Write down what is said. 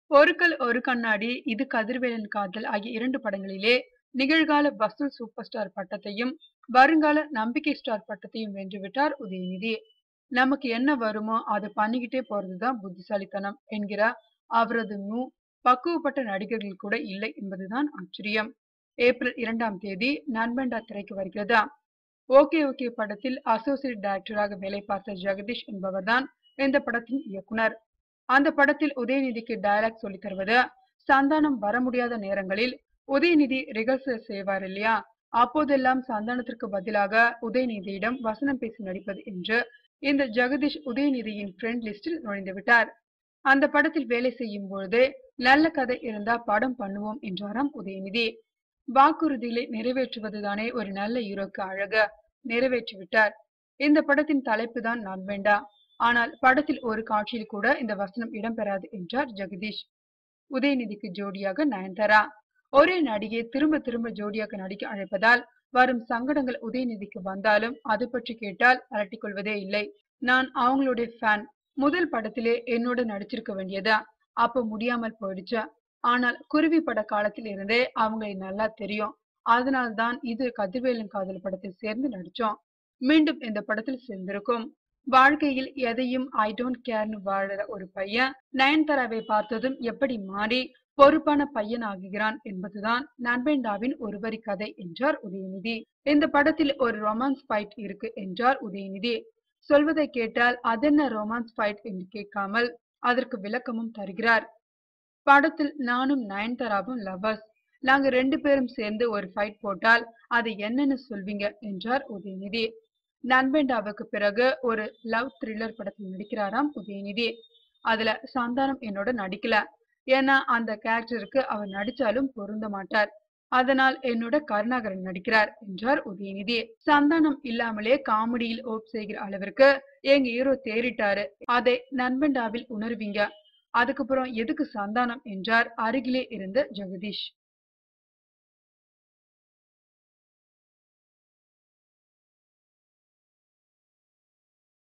ஒரு கல் ஒரு கண்ணாடி இது கதிர்வேலன் காதல் ஆகிய இரண்டு படங்களிலே நிகழ்கால வசூல் சூப்பர் ஸ்டார் பட்டத்தையும் வருங்கால நம்பிக்கை ஸ்டார் பட்டத்தையும் வென்றுவிட்டார் உதயநிதி நமக்கு என்ன வருமோ அதை பண்ணிக்கிட்டே போறதுதான் புத்திசாலித்தனம் என்கிற அவரது மூ பக்குவப்பட்ட நடிகர்கள் கூட இல்லை என்பதுதான் ஆச்சரியம் ஏப்ரல் இரண்டாம் தேதி நண்பண்டா திரைக்கு வருகிறதா ஓகே ஓகே படத்தில் அசோசியேட் டைரக்டராக வேலை பார்த்த ஜெகதீஷ் என்பவர்தான் இந்த படத்தின் இயக்குனர் அந்த படத்தில் உதயநிதிக்கு டயலாக் சொல்லித் தருவது சந்தானம் வர முடியாத நேரங்களில் உதயநிதி ரிகர்சல் செய்வார் இல்லையா அப்போதெல்லாம் சந்தானத்திற்கு பதிலாக உதயநிதியிடம் வசனம் பேசி நடிப்பது என்று இந்த ஜெகதீஷ் உதயநிதியின் ஃப்ரெண்ட் லிஸ்டில் நுழைந்து விட்டார் அந்த படத்தில் வேலை செய்யும் பொழுது நல்ல கதை இருந்தா படம் பண்ணுவோம் என்றாராம் உதயநிதி வாக்குறுதிகளை நிறைவேற்றுவதுதானே ஒரு நல்ல ஹீரோக்கு அழகு நிறைவேற்றி விட்டார் இந்த படத்தின் தலைப்பு தான் நான் வேண்டா ஆனால் படத்தில் ஒரு காட்சியில் கூட இந்த வசனம் இடம்பெறாது என்றார் ஜெகதீஷ் உதயநிதிக்கு ஜோடியாக நயன்தாரா ஒரே நடிகை திரும்ப திரும்ப ஜோடியாக நடிக்க அழைப்பதால் வரும் சங்கடங்கள் உதயநிதிக்கு வந்தாலும் அது பற்றி கேட்டால் அலட்டிக் கொள்வதே இல்லை நான் அவங்களுடைய ஃபேன் முதல் படத்திலே என்னோட நடிச்சிருக்க வேண்டியதா அப்ப முடியாமல் போயிடுச்சு ஆனால் குருவி பட காலத்தில் இருந்தே அவங்களை நல்லா தெரியும் அதனால்தான் இது கதிர்வேலன் காதல் படத்தில் சேர்ந்து நடிச்சோம் மீண்டும் இந்த படத்தில் சேர்ந்திருக்கும் வாழ்க்கையில் எதையும் ஐ டோன்ட் கேர்னு வாழற ஒரு பையன் நயன்தாராவை பார்த்ததும் எப்படி மாறி பொறுப்பான பையன் ஆகுகிறான் என்பதுதான் நண்பேண்டாவின் ஒரு வரி கதை என்றார் உதயநிதி இந்த படத்தில் ஒரு ரொமான்ஸ் ஃபைட் இருக்கு என்றார் உதயநிதி சொல்வதை கேட்டால் அதென்ன ரொமான்ஸ் ஃபைட் என்று கேட்காமல் அதற்கு விளக்கமும் தருகிறார் படத்தில் நானும் நயன்தாராவும் லவர்ஸ் நாங்க ரெண்டு பேரும் சேர்ந்து ஒரு ஃபைட் போட்டால் அது என்னன்னு சொல்வீங்க என்றார் உதயநிதி நண்பேண்டாவுக்கு பிறகு ஒரு லவ் த்ரில்லர் படத்தில் நடிக்கிறாராம் உதயநிதி அதுல சந்தானம் என்னோட நடிக்கல ஏன்னா அந்த கேரக்டருக்கு அவர் நடிச்சாலும் பொருந்த மாட்டார் அதனால் என்னோட கருணாகரன் நடிக்கிறார் என்றார் உதயநிதி சந்தானம் இல்லாமலே காமெடியில் ஓப் செய்கிற அளவிற்கு எங்க ஹீரோ தேறிட்டாரு அதை நண்பண்டாவில் உணர்வீங்க அதுக்கப்புறம் எதுக்கு சந்தானம் என்றார் அருகிலே இருந்த ஜெகதீஷ்